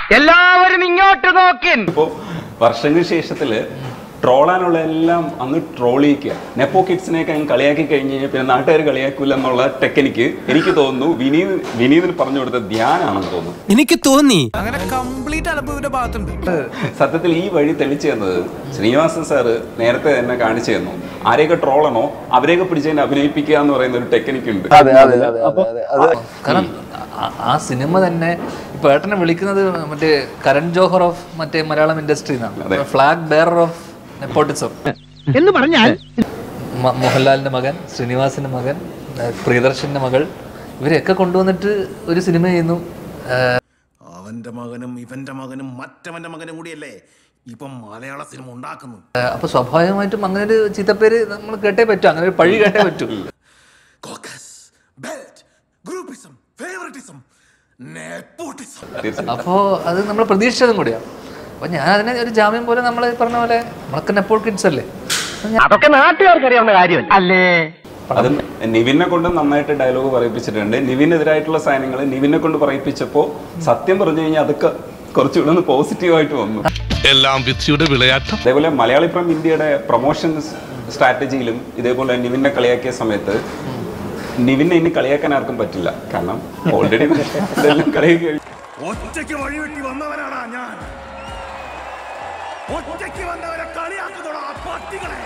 എല്ലാവരും ഇങ്ങോട്ട് നോക്കിൻ ഇപ്പോ വർഷങ്ങൾക്ക് ശേഷത്തില് ട്രോളാനുള്ള എല്ലാം അങ്ങ് ട്രോളിക്കുക നെപ്പോ കിഡ്സിനെയൊക്കെ അങ്ങ് കളിയാക്കി കഴിഞ്ഞ് കഴിഞ്ഞാൽ പിന്നെ നാട്ടുകാർ കളിയാക്കൂല എന്നുള്ള ടെക്നിക്ക് എനിക്ക് തോന്നുന്നു വിനീത് വിനീതിന് പറഞ്ഞു കൊടുത്ത ധ്യാനാണെന്ന് തോന്നുന്നു എനിക്ക് തോന്നി അങ്ങനെ കംപ്ലീറ്റ് അലമ്പുവിന്റെ ഭാഗത്തുണ്ട് സത്യത്തിൽ ഈ വഴി തെളിച്ചു തന്നത് ശ്രീനിവാസൻ സാറ് നേരത്തെ തന്നെ കാണിച്ചു തന്നു ആരെയൊക്കെ ട്രോളണോ അവരെയൊക്കെ പിടിച്ചതിനെ അഭിനയിപ്പിക്കുക എന്ന് പറയുന്ന ഒരു ടെക്നിക്ക് ഉണ്ട് അതെ അതെ അതെ അതെ അതെ അതെ കാരണം ആ- ആ സിനിമ തന്നെ ഇപ്പൊ ഏട്ടനെ വിളിക്കുന്നത് മറ്റേ കരൺ ജോഹർ ഓഫ് മറ്റേ മലയാളം ഇൻഡസ്ട്രി അതെ. എന്നാണ് ഫ്ലാഗ് ബെയറർ ഓഫ് നെപ്പോട്ടിസം എന്ന് പറഞ്ഞാൽ മോഹൻലാലിന്റെ മകൻ ശ്രീനിവാസിന്റെ മകൻ ഏഹ് പ്രിയദർശന്റെ മകൾ ഇവരെയൊക്കെ കൊണ്ടുവന്നിട്ട് ഒരു സിനിമ ചെയ്യുന്നു ഏഹ് അവന്റെ മകനും ഇവന്റെ മകനും മറ്റവന്റെ മകനും കൂടിയല്ലേ ഇപ്പം മലയാള സിനിമ ഉണ്ടാക്കുന്നു അപ്പൊ സ്വാഭാവികമായിട്ടും അങ്ങനെ ഒരു ചീത്തപ്പേര് നമ്മൾ കേട്ടേ പറ്റൂ അങ്ങനെ ഒരു പഴി കേട്ടേ പറ്റൂ caucus belt groupism favouritism nepotism തീർച്ചയായും അപ്പോ അത് നമ്മൾ പ്രതീക്ഷിച്ചതും കൂടിയാണ് അപ്പൊ ഞാൻ അതിനെ ഒരു ജാമ്യം പോലെ നമ്മൾ പറഞ്ഞ പോലെ നമ്മളൊക്കെ നെപ്പോൾ കിഡ്സ് അല്ലേ അതൊക്കെ നാട്ടുകാർക്ക് അറിയാവുന്ന കാര്യമല്ല അല്ലേ അതും നിവിനെ കൊണ്ട് നന്നായിട്ട് ഡയലോഗ് പറയിപ്പിച്ചിട്ടുണ്ട് നിവിനെതിരായിട്ടുള്ള സാധനങ്ങൾ നിവിനെ കൊണ്ട് പറയിപ്പിച്ചപ്പോൾ സത്യം പറഞ്ഞു കഴിഞ്ഞാൽ അതൊക്കെ കുറച്ചുകൂടെ ഒന്ന് പോസിറ്റീവായിട്ട് വന്നു എല്ലാം വിധിയുടെ വിളയാട്ടം അതേപോലെ മലയാളി ഫ്രം ഇന്ത്യയുടെ പ്രൊമോഷൻ സ്ട്രാറ്റജിയിലും ഇതേപോലെ നിവിനെ കളിയാക്കിയ സമയത്ത് നിവിനെ ഇനി കളിയാക്കാൻ ആർക്കും പറ്റില്ല കാരണം ഓൾറെഡി ഇതെല്ലാം കളിയാക്കി കഴിഞ്ഞു. ഒറ്റയ്ക്ക് വഴിവെട്ടി വന്നവനാടാ ഞാൻ ഒറ്റയ്ക്ക് വന്നവരെ കളിയാക്കുന്നോടാ പട്ടികളെ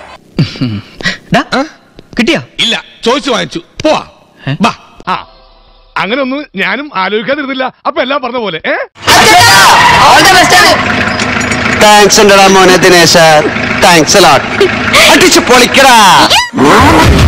കിട്ടിയാ ഇല്ല ചോദിച്ചു വാങ്ങിച്ചു പോവാ ബാ ആ അങ്ങനെ ഒന്നും ഞാനും ആലോചിക്കാതിരുന്നില്ല അപ്പൊ എല്ലാം പറഞ്ഞ പോലെ ഏ താങ്ക്സ് ഉണ്ടടാ മോനെ ദിനേശ താങ്ക്സ് അടിച്ചു പൊളിക്കടാ